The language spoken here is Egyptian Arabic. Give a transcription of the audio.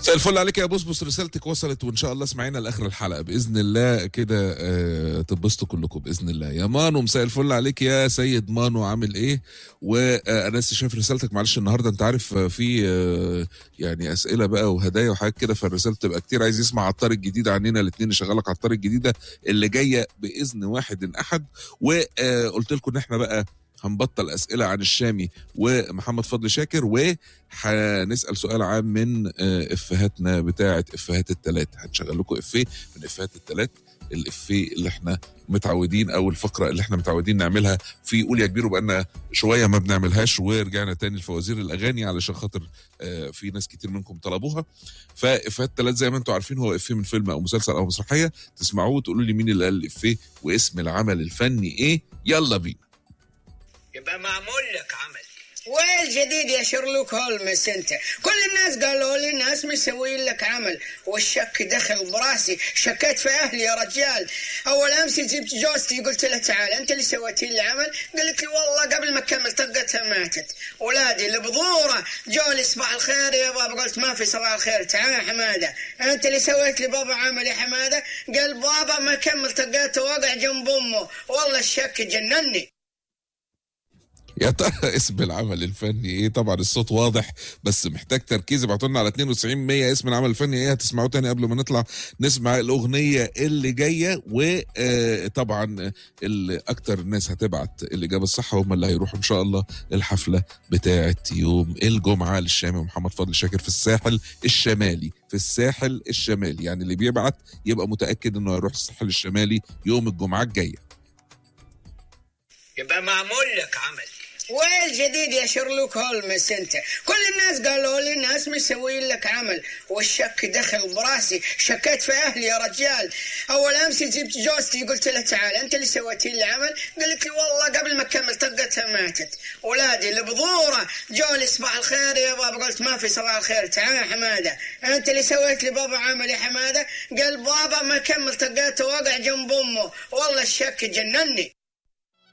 مساء الفل عليك يا بصبص رسالتك وصلت وان شاء الله اسمعينا لاخر الحلقه باذن الله كده آه تبسطوا كلكم باذن الله يا مانو مساء الفل عليك يا سيد مانو عامل ايه وانا لسه شايف رسالتك معلش النهارده انت عارف آه، في آه يعني اسئله بقى وهدايا وحاجات كده فالرساله بتبقى كتير عايز يسمع عطار الجديده عننا الاثنين نشغلك عطار الجديده اللي جايه باذن واحد احد وقلت لكم ان احنا بقى هنبطل اسئله عن الشامي ومحمد فضل شاكر وهنسال سؤال عام من آه، افهاتنا بتاعه افهات التلات هنشغل لكم افيه من افهات التلات الافيه اللي احنا متعودين او الفقره اللي احنا متعودين نعملها في قول يا كبير وبقالنا شويه ما بنعملهاش ورجعنا تاني لفوازير الاغاني علشان خاطر آه، في ناس كتير منكم طلبوها فافيهات التلات زي ما انتم عارفين هو افيه من فيلم او مسلسل او مسرحيه تسمعوه وتقولوا لي مين اللي قال الافيه واسم العمل الفني ايه يلا بينا يبقى معمول لك عمل والجديد يا شيرلوك هولمس انت كل الناس قالوا لي الناس مسوين لك عمل والشك دخل براسي شكيت في اهلي يا رجال اول امس جبت جوزتي قلت لها تعال انت اللي سويتي لي العمل قالت لي والله قبل ما اكمل طقتها ماتت ولادي البذوره جو لي صباح الخير يا بابا قلت ما في صباح الخير تعال يا حماده انت اللي سويت لي بابا عمل يا حماده قال بابا ما كمل طقته وقع جنب امه والله الشك جنني يا ترى اسم العمل الفني ايه طبعا الصوت واضح بس محتاج تركيز ابعتوا لنا على 92 100 اسم العمل الفني ايه هتسمعوه تاني قبل ما نطلع نسمع الاغنيه اللي جايه وطبعا اللي اكتر الناس هتبعت الاجابه الصح هم اللي هيروحوا ان شاء الله الحفله بتاعه يوم الجمعه للشامي ومحمد فضل شاكر في الساحل الشمالي في الساحل الشمالي يعني اللي بيبعت يبقى متاكد انه هيروح الساحل الشمالي يوم الجمعه الجايه يبقى معمول لك عمل والجديد يا شيرلوك هولمس انت كل الناس قالوا لي الناس مسوين لك عمل والشك دخل براسي شكيت في اهلي يا رجال اول امس جبت جوزتي قلت لها تعال انت اللي سويتي لي العمل قالت لي والله قبل ما اكمل طقتها ماتت ولادي البذوره جو لي صباح الخير يا بابا قلت ما في صباح الخير تعال يا حماده انت اللي سويت لي بابا عمل يا حماده قال بابا ما كمل طقته وقع جنب امه والله الشك جنني